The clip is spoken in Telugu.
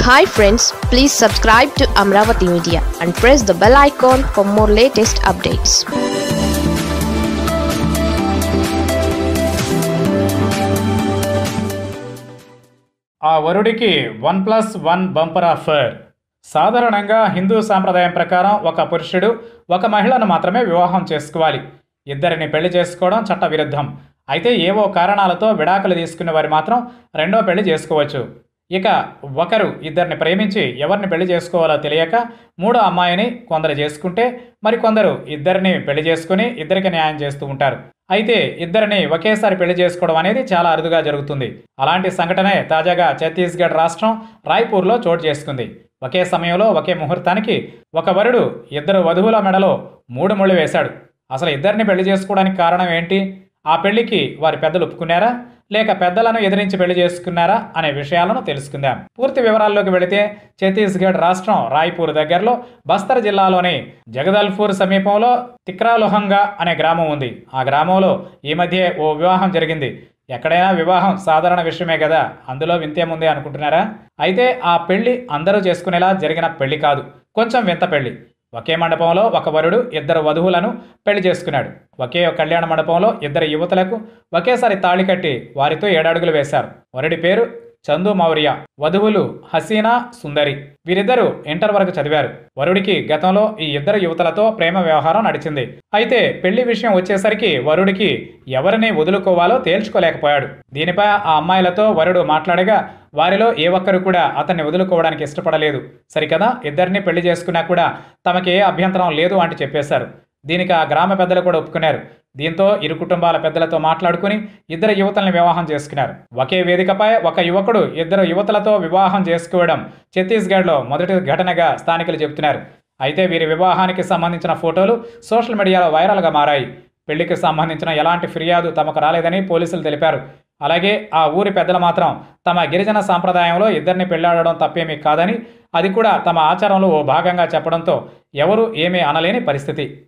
hi friends please subscribe to Amaravati media and press the bell icon for more latest updates ఆ వరుడికి one plus one bumper offer సాధారణంగా హిందూ సాంప్రదాయం ప్రకారం ఒక పురుషుడు ఒక మహిళను మాత్రమే వివాహం చేసుకోవాలి ఇద్దరిని పెళ్లి చేసుకోవడం చట్ట విరుద్ధం అయితే ఏవో కారణాలతో విడాకులు తీసుకున్న వారు మాత్రం రెండో పెళ్లి చేసుకోవచ్చు ఇక ఒకరు ఇద్దరిని ప్రేమించి ఎవరిని పెళ్లి చేసుకోవాలో తెలియక మూడో అమ్మాయిని కొందరు చేసుకుంటే మరికొందరు ఇద్దరిని పెళ్లి చేసుకుని ఇద్దరికి న్యాయం చేస్తూ ఉంటారు అయితే ఇద్దరిని ఒకేసారి పెళ్లి చేసుకోవడం అనేది చాలా అరుదుగా జరుగుతుంది అలాంటి సంఘటనే తాజాగా ఛత్తీస్గఢ్ రాష్ట్రం రాయ్పూర్లో చోటు చేసుకుంది ఒకే సమయంలో ఒకే ముహూర్తానికి ఒక వరుడు ఇద్దరు వధువుల మెడలో మూడు ముళ్ళు వేశాడు అసలు ఇద్దరిని పెళ్లి చేసుకోవడానికి కారణం ఏంటి ఆ పెళ్లికి వారి పెద్దలు ఒప్పుకున్నారా లేక పెద్దలను ఎదిరించి పెళ్లి చేసుకున్నారా అనే విషయాలను తెలుసుకుందాం పూర్తి వివరాల్లోకి వెళితే ఛత్తీస్గఢ్ రాష్ట్రం రాయ్పూర్ దగ్గరలో బస్తర్ జిల్లాలోని జగదల్పూర్ సమీపంలో తిక్రాలుహంగా అనే గ్రామం ఉంది ఆ గ్రామంలో ఈ మధ్య ఓ వివాహం జరిగింది ఎక్కడైనా వివాహం సాధారణ విషయమే కదా అందులో వింతేముంది అనుకుంటున్నారా అయితే ఆ పెళ్లి అందరూ చేసుకునేలా జరిగిన పెళ్లి కాదు కొంచెం వింత పెళ్లి ఒకే మండపంలో ఒక వరుడు ఇద్దరు వధువులను పెళ్లి చేసుకున్నాడు ఒకే కళ్యాణ మండపంలో ఇద్దరు యువతులకు ఒకేసారి తాళి కట్టి వారితో ఏడడుగులు వేశారు వరుడి పేరు చందు మౌర్య వధువులు హసీనా సుందరి వీరిద్దరూ ఇంటర్ వరకు చదివారు వరుడికి గతంలో ఈ ఇద్దరు యువతలతో ప్రేమ వ్యవహారం నడిచింది అయితే పెళ్లి విషయం వచ్చేసరికి వరుడికి ఎవరిని వదులుకోవాలో తేల్చుకోలేకపోయాడు దీనిపై ఆ అమ్మాయిలతో వరుడు మాట్లాడగా వారిలో ఏ ఒక్కరు కూడా అతన్ని వదులుకోవడానికి ఇష్టపడలేదు సరికదా ఇద్దరిని పెళ్లి చేసుకున్నా కూడా తమకి ఏ అభ్యంతరం లేదు అంటూ చెప్పేశారు దీనికి ఆ గ్రామ పెద్దలు కూడా ఒప్పుకున్నారు దీంతో ఇరు కుటుంబాల పెద్దలతో మాట్లాడుకుని ఇద్దరు యువతల్ని వివాహం చేసుకున్నారు ఒకే వేదికపై ఒక యువకుడు ఇద్దరు యువతలతో వివాహం చేసుకోవడం ఛత్తీస్గఢ్లో మొదటి ఘటనగా స్థానికులు చెబుతున్నారు అయితే వీరి వివాహానికి సంబంధించిన ఫోటోలు సోషల్ మీడియాలో వైరల్గా మారాయి పెళ్లికి సంబంధించిన ఎలాంటి ఫిర్యాదు తమకు రాలేదని పోలీసులు తెలిపారు అలాగే ఆ ఊరి పెద్దలు మాత్రం తమ గిరిజన సాంప్రదాయంలో ఇద్దరిని పెళ్లాడడం తప్పేమీ కాదని అది కూడా తమ ఆచారంలో ఓ భాగంగా చెప్పడంతో ఎవరు ఏమీ అనలేని పరిస్థితి